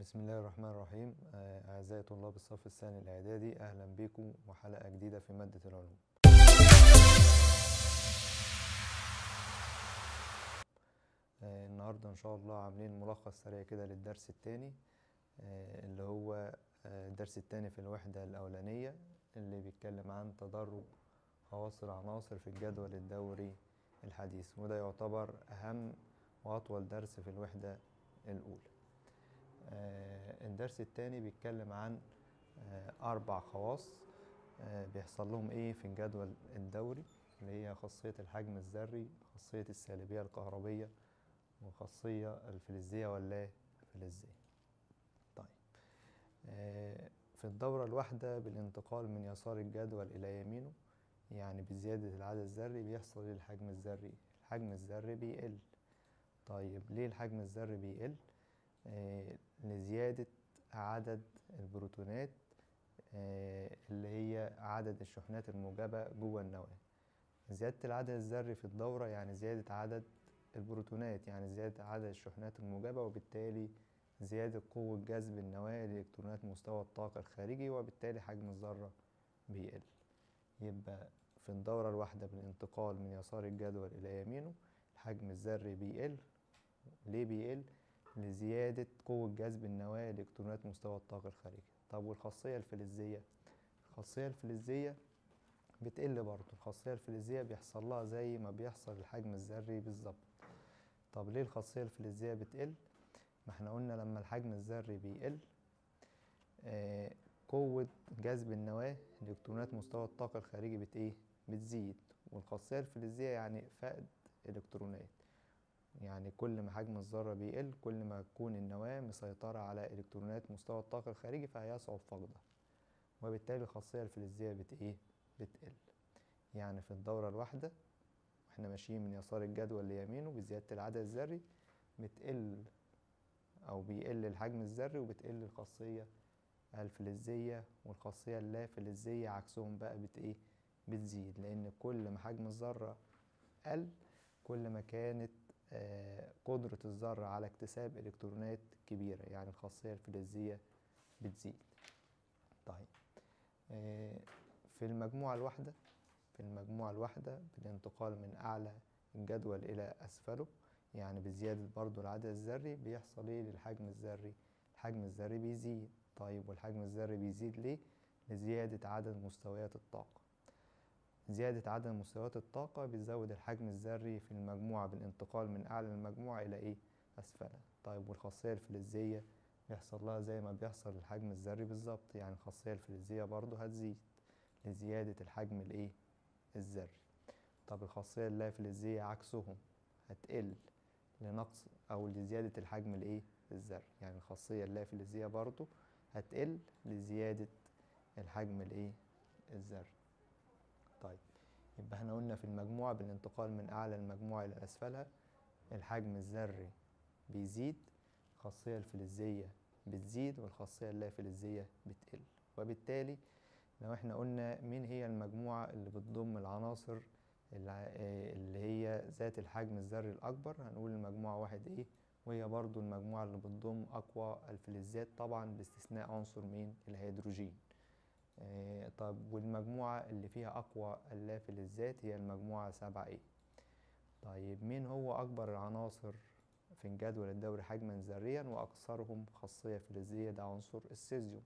بسم الله الرحمن الرحيم آه، أعزائي طلاب الصف الثاني الإعدادي أهلا بكم وحلقة جديدة في مادة العلوم آه، النهاردة إن شاء الله عاملين ملخص سريع كده للدرس التاني آه، اللي هو آه، الدرس التاني في الوحدة الأولانية اللي بيتكلم عن تدرج خواص العناصر في الجدول الدوري الحديث وده يعتبر أهم وأطول درس في الوحدة الأولى آه، الدرس التاني بيتكلم عن آه، أربع خواص آه، بيحصل لهم إيه في الجدول الدوري اللي هي خاصية الحجم الذري خاصية السالبية الكهربية وخاصية الفلزية واللا فلزية طيب آه، في الدورة الواحدة بالانتقال من يسار الجدول إلى يمينه يعني بزيادة العدد الذري بيحصل إيه الحجم الذري الحجم الذري بيقل طيب ليه الحجم الذري بيقل آه، لزيادة عدد البروتونات آه، اللي هي عدد الشحنات الموجبة جوه النواة زيادة العدد الذري في الدورة يعني زيادة عدد البروتونات يعني زيادة عدد الشحنات الموجبة وبالتالي زيادة قوة جذب النواة لإلكترونات مستوى الطاقة الخارجي وبالتالي حجم الذرة بيقل يبقى في الدورة الواحدة بالانتقال من يسار الجدول إلى يمينه الحجم الذري بيقل ليه بيقل؟ لزيادة قوة جذب النواة لإلكترونات مستوى الطاقة الخارجي طب والخاصية الفلزية الخاصية الفلزية بتقل برضه الخاصية الفلزية بيحصل لها زي ما بيحصل الحجم الذري بالظبط طب ليه الخاصية الفلزية بتقل ما احنا قلنا لما الحجم الذري بيقل آه قوة جذب النواة لإلكترونات مستوى الطاقة الخارجي بت ايه بتزيد والخاصية الفلزية يعني فقد إلكترونات يعني كل ما حجم الذرة بيقل كل ما تكون النواة مسيطرة على إلكترونات مستوى الطاقة الخارجي فهيصعب فقدها وبالتالي الخاصية الفلزية بت إيه؟ بتقل يعني في الدورة الواحدة واحنا ماشيين من يسار الجدول ليمينه بزيادة العدد الذري بتقل أو بيقل الحجم الذري وبتقل الخاصية الفلزية والخاصية اللا فلزية عكسهم بقى بت إيه؟ بتزيد لأن كل ما حجم الذرة قل كل ما كانت آه، قدرة الذرة على اكتساب إلكترونات كبيرة يعني الخاصية الفلزية بتزيد طيب آه، في المجموعة الواحدة في المجموعة الواحدة بالانتقال من أعلى الجدول إلى أسفله يعني بزيادة برضو العدد الذري بيحصل إيه للحجم الذري الحجم الذري بيزيد طيب والحجم الذري بيزيد ليه لزيادة عدد مستويات الطاقة زيادة عدد مستويات الطاقة بتزود الحجم الذري في المجموعة بالانتقال من أعلى المجموعة إلى إيه؟ أسفلها طيب والخاصية الفلزية بيحصل لها زي ما بيحصل الحجم الذري بالظبط يعني الخاصية الفلزية برضو هتزيد لزيادة الحجم الإيه؟ الذري طب الخاصية اللا فلزية عكسهم هتقل لنقص أو لزيادة الحجم الإيه؟ الذري يعني الخاصية اللا فلزية برضو هتقل لزيادة الحجم الإيه؟ الذري طيب يبقى احنا قلنا في المجموعة بالانتقال من أعلى المجموعة إلى أسفلها الحجم الذري بيزيد الخاصية الفلزية بتزيد والخاصية اللافلزية بتقل وبالتالي لو احنا قلنا مين هي المجموعة اللي بتضم العناصر اللي اللي هي ذات الحجم الذري الأكبر هنقول المجموعة واحد إيه وهي برضو المجموعة اللي بتضم أقوى الفلزات طبعا باستثناء عنصر مين الهيدروجين آه، طب والمجموعة اللي فيها أقوى اللافلزات هي المجموعة سبعة إيه طيب مين هو أكبر العناصر في الجدول الدوري حجما ذريا وأكثرهم خاصية فلزية ده عنصر السيزيوم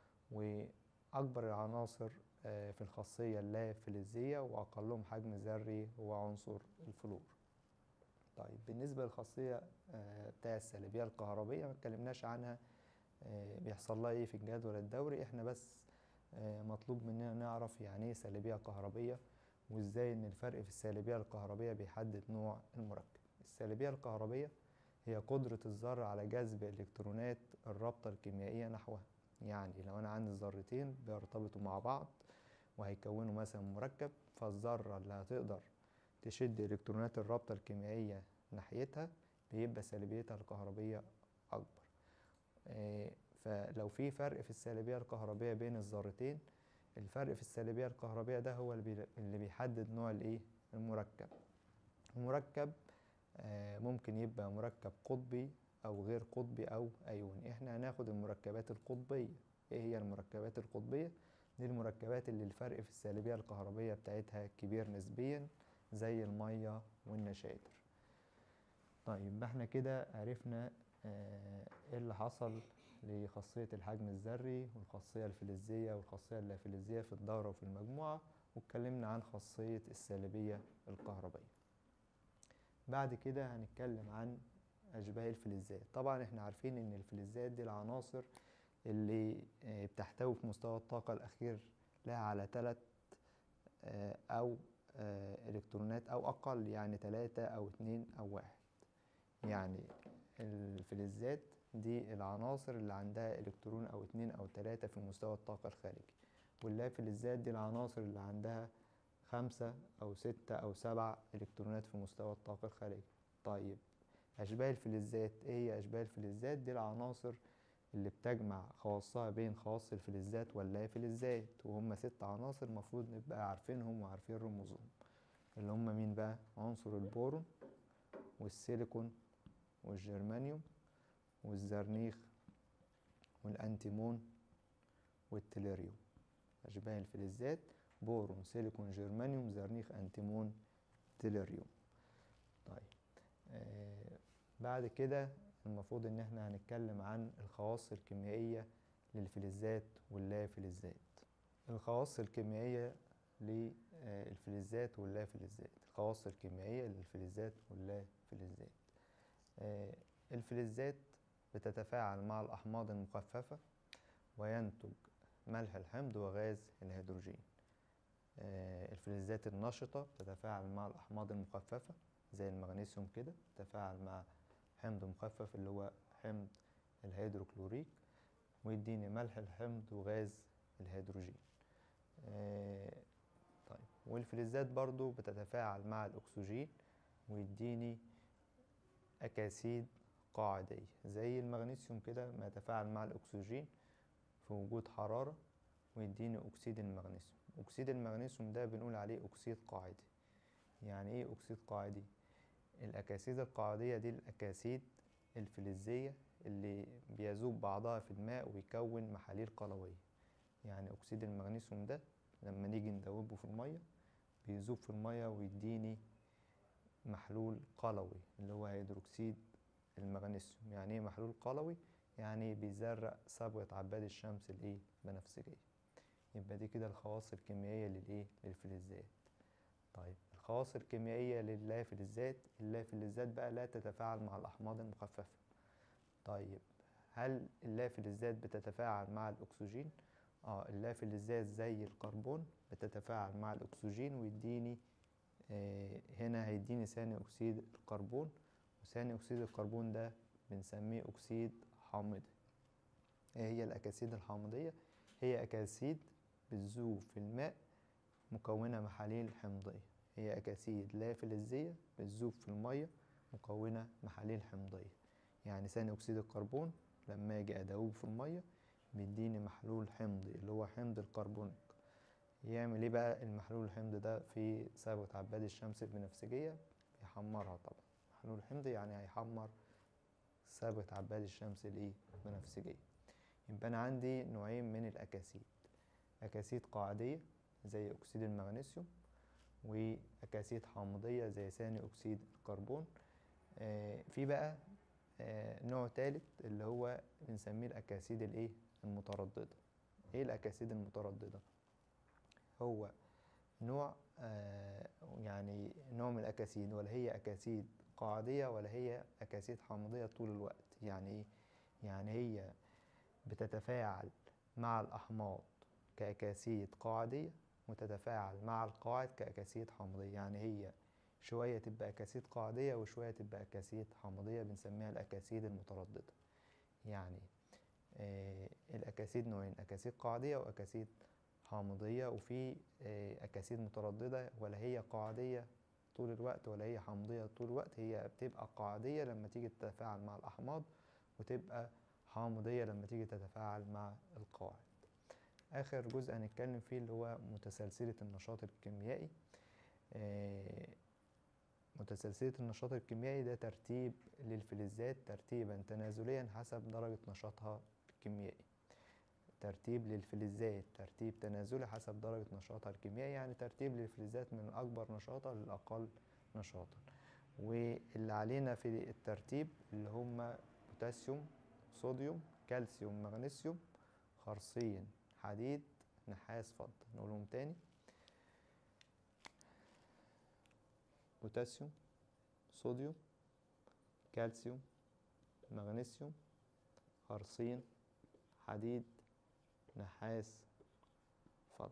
وأكبر العناصر آه، في الخاصية اللافلزية وأقلهم حجم ذري هو عنصر الفلور طيب بالنسبة للخاصية آه، بتاع السالبية الكهربية ما اتكلمناش عنها آه، بيحصل لها ايه في الجدول الدوري احنا بس آه، مطلوب مننا نعرف يعني ايه سالبية كهربية وازاي ان الفرق في السالبية الكهربية بيحدد نوع المركب السالبية الكهربية هي قدرة الذرة على جذب الإلكترونات الرابطة الكيميائية نحوها يعني لو أنا عندي ذرتين بيرتبطوا مع بعض وهيكونوا مثلا مركب فالذرة اللي هتقدر تشد إلكترونات الرابطة الكيميائية ناحيتها بيبقى سالبيتها الكهربية أكبر آه، فلو في فرق في السالبية الكهربية بين الذرتين الفرق في السالبية الكهربية ده هو اللي بي- اللي بيحدد نوع الايه المركب المركب آه، ممكن يبقى مركب قطبي أو غير قطبي أو أيوني احنا هناخد المركبات القطبية ايه هي المركبات القطبية دي المركبات اللي الفرق في السالبية الكهربية بتاعتها كبير نسبيا زي المية والنشادر طيب يبقى احنا كده عرفنا آه، ايه اللي حصل لخاصية الحجم الذري والخاصية الفلزية والخاصية اللافلزية في الدورة وفي المجموعة واتكلمنا عن خاصية السالبية الكهربية بعد كده هنتكلم عن أشباه الفلزات طبعا احنا عارفين ان الفلزات دي العناصر اللي آه، بتحتوي في مستوى الطاقة الأخير لها على ثلاث أو آه، إلكترونات أو أقل يعني ثلاثة أو اتنين أو واحد يعني الفلزات دي العناصر اللي عندها إلكترون أو اتنين أو تلاتة في مستوى الطاقة الخارجي واللافلزات دي العناصر اللي عندها خمسة أو ستة أو سبع إلكترونات في مستوى الطاقة الخارجي طيب أشباه الفلزات إيه هي أشباه الفلزات دي العناصر اللي بتجمع خواصها بين خواص الفلزات واللافلزات وهم ست عناصر المفروض نبقى عارفينهم وعارفين رموزهم اللي هم مين بقى عنصر البورون والسيليكون والجرمانيوم والزرنيخ والأنتيمون والتليريوم أشباه الفلزات بورون سيليكون جرمانيوم زرنيخ أنتيمون تليريوم طيب آه بعد كده المفروض ان احنا هنتكلم عن الخواص الكيميائية للفلزات واللافلزات الخواص الكيميائية للفلزات واللافلزات الخواص الكيميائية للفلزات واللافلزات آه الفلزات بتتفاعل مع الأحماض المخففة وينتج ملح الحمض وغاز الهيدروجين آه الفلزات النشطة بتتفاعل مع الأحماض المخففة زي المغنيسيوم كده بتتفاعل مع حمض مخفف اللي هو حمض الهيدروكلوريك ويديني ملح الحمض وغاز الهيدروجين آه طيب والفلزات برضو بتتفاعل مع الأكسجين ويديني أكاسيد قاعدية زي المغنيسيوم كده ما يتفاعل مع الأكسجين في وجود حرارة ويديني أكسيد المغنيسيوم أكسيد المغنيسيوم ده بنقول عليه أكسيد قاعدي يعني إيه أكسيد قاعدي؟ الأكاسيد القاعدية دي الأكاسيد الفلزية اللي بيذوب بعضها في الماء ويكون محاليل قلوية يعني أكسيد المغنيسيوم ده لما نيجي ندوبه في المية بيذوب في المية ويديني محلول قلوي اللي هو هيدروكسيد المغنيسيوم يعني ايه محلول قلوي يعني بيزرق صبغة عباد الشمس الايه بنفسجية يبقى دي كده الخواص الكيميائية للايه للفلزات طيب الخواص الكيميائية للافلزات اللافلزات بقى لا تتفاعل مع الأحماض المخففة طيب هل اللافلزات بتتفاعل مع الأكسجين؟ اه اللافلزات زي الكربون بتتفاعل مع الأكسجين ويديني آه هنا هيديني ثاني أكسيد الكربون وثاني أكسيد الكربون ده بنسميه أكسيد حامضي ايه هي الأكاسيد الحامضية؟ هي أكاسيد بتذوب في الماء مكونة محاليل حمضية هي أكاسيد لا فلزية بتذوب في المية مكونة محاليل حمضية يعني ثاني أكسيد الكربون لما أجي أدوب في المية بيديني محلول حمضي اللي هو حمض الكربونيك يعمل ايه بقى المحلول الحمض ده في صبغة عباد الشمس البنفسجية بيحمرها طبعا محلول حمضي يعني هيحمر صبغة عباد الشمس الايه بنفسجية يبقى أنا عندي نوعين من الأكاسيد أكاسيد قاعدية زي أكسيد المغنيسيوم وأكاسيد حامضية زي ثاني أكسيد الكربون آه في بقى آه نوع تالت اللي هو بنسميه الأكاسيد الإيه المترددة إيه الأكاسيد المترددة؟ هو نوع آه يعني نوع من الأكاسيد ولا هي أكاسيد قاعدية ولا هي أكاسيد حامضية طول الوقت يعني إيه؟ يعني هي بتتفاعل مع الأحماض كأكاسيد قاعدية وتتفاعل مع القاعد كأكاسيد حامضية يعني هي شوية تبقى أكاسيد قاعدية وشوية تبقى أكاسيد حامضية بنسميها الأكاسيد المترددة يعني آه الأكاسيد نوعين أكاسيد قاعدية وأكاسيد حامضية وفي آه أكاسيد مترددة ولا هي قاعدية طول الوقت ولا هي حامضية طول الوقت هي بتبقى قاعدية لما تيجي تتفاعل مع الأحماض وتبقى حامضية لما تيجي تتفاعل مع القاعد آخر جزء هنتكلم فيه اللي هو متسلسلة النشاط الكيميائي آه متسلسلة النشاط الكيميائي ده ترتيب للفلزات ترتيبا تنازليا حسب درجة نشاطها الكيميائي ترتيب للفلزات ترتيب تنازلي حسب درجة نشاطها الكيميائي يعني ترتيب للفلزات من الأكبر نشاطا للأقل نشاطا واللي علينا في الترتيب اللي هما بوتاسيوم صوديوم كالسيوم مغنيسيوم خرسين حديد نحاس فضة نقولهم تاني بوتاسيوم صوديوم كالسيوم مغنيسيوم خرسين حديد نحاس فضة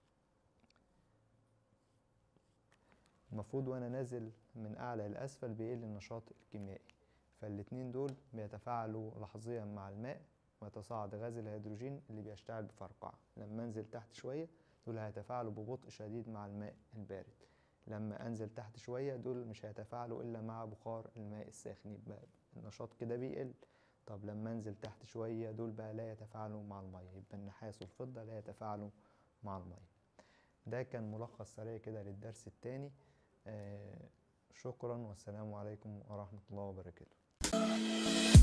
المفروض وانا نازل من اعلى لاسفل بيقل النشاط الكيميائي فالاتنين دول بيتفاعلوا لحظيا مع الماء ويتصاعد غاز الهيدروجين اللي بيشتعل بفرقعة لما انزل تحت شوية دول هيتفاعلوا ببطء شديد مع الماء البارد لما انزل تحت شوية دول مش هيتفاعلوا الا مع بخار الماء الساخن يبقى النشاط كده بيقل طب لما انزل تحت شوية دول بقى لا يتفاعلوا مع المية يبقى النحاس والفضة لا يتفاعلوا مع المية ده كان ملخص سريع كده للدرس التاني آه شكرا والسلام عليكم ورحمة الله وبركاته